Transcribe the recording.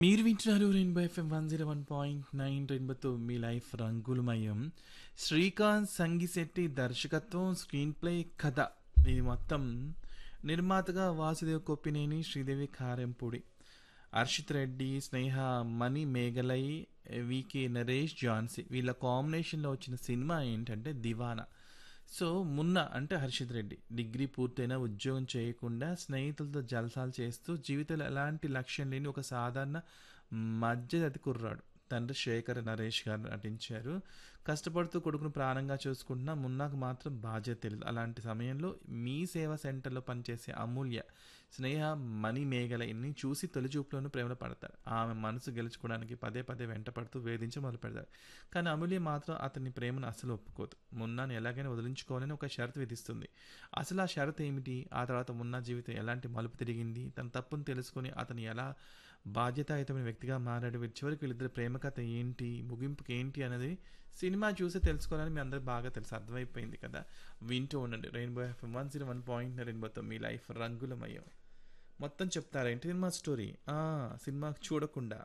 మీరు వింటున్నారు Rainbow FM one zero one point nine రెయిన్బోతో మీ లైఫ్ రంగులమయం శ్రీకాంత్ సంగిశెట్టి దర్శకత్వం స్క్రీన్ ప్లే కథ ఇది మొత్తం నిర్మాతగా వాసుదేవ్ కొప్పినేని శ్రీదేవి కారెంపూడి హర్షిత్ రెడ్డి స్నేహ మణి మేఘలై వికే నరేష్ జాన్సీ వీళ్ళ కాంబినేషన్లో వచ్చిన సినిమా ఏంటంటే దివానా సో మున్న అంటే హర్షిత్ రెడ్డి డిగ్రీ పూర్తయినా ఉద్యోగం చేయకుండా స్నేహితులతో జలసాలు చేస్తూ జీవితంలో ఎలాంటి లక్ష్యం లేని ఒక సాధారణ మధ్యతతి కుర్రాడు తండ్రి శేఖర్ నరేష్ గారు నటించారు కష్టపడుతూ కొడుకును ప్రాణంగా చూసుకుంటున్నా మున్నాకు మాత్రం బాధ్యత తెలియదు అలాంటి సమయంలో మీ సేవా సెంటర్లో పనిచేసే అమూల్య స్నేహ మణి మేఘలని చూసి తొలి చూపులోనూ ప్రేమలో పడతారు ఆమె మనసు గెలుచుకోవడానికి పదే పదే వెంట పడుతూ వేధించి మొదలు పెడతారు కానీ అమూల్య మాత్రం అతని ప్రేమను అస్సలు ఒప్పుకోదు మున్నాను ఎలాగైనా వదిలించుకోవాలని ఒక షరతు విధిస్తుంది అసలు ఆ షరతు ఏమిటి ఆ తర్వాత మున్నా జీవితం ఎలాంటి మలుపు తిరిగింది తన తప్పును తెలుసుకొని అతను ఎలా బాధ్యతాయుతమైన వ్యక్తిగా మారాడు వీరి చివరికి వీళ్ళిద్దరి ప్రేమ కథ ఏంటి ముగింపుకి ఏంటి అనేది సినిమా చూసి తెలుసుకోవాలని మీ అందరికి బాగా తెలుసు అర్థమైపోయింది కదా వింటూ ఉండండి Rainbow FM one zero one point రెయిన్బోతో మీ లైఫ్ రంగులమయం మొత్తం చెప్తారేంటి సినిమా స్టోరీ ఆ సినిమా చూడకుండా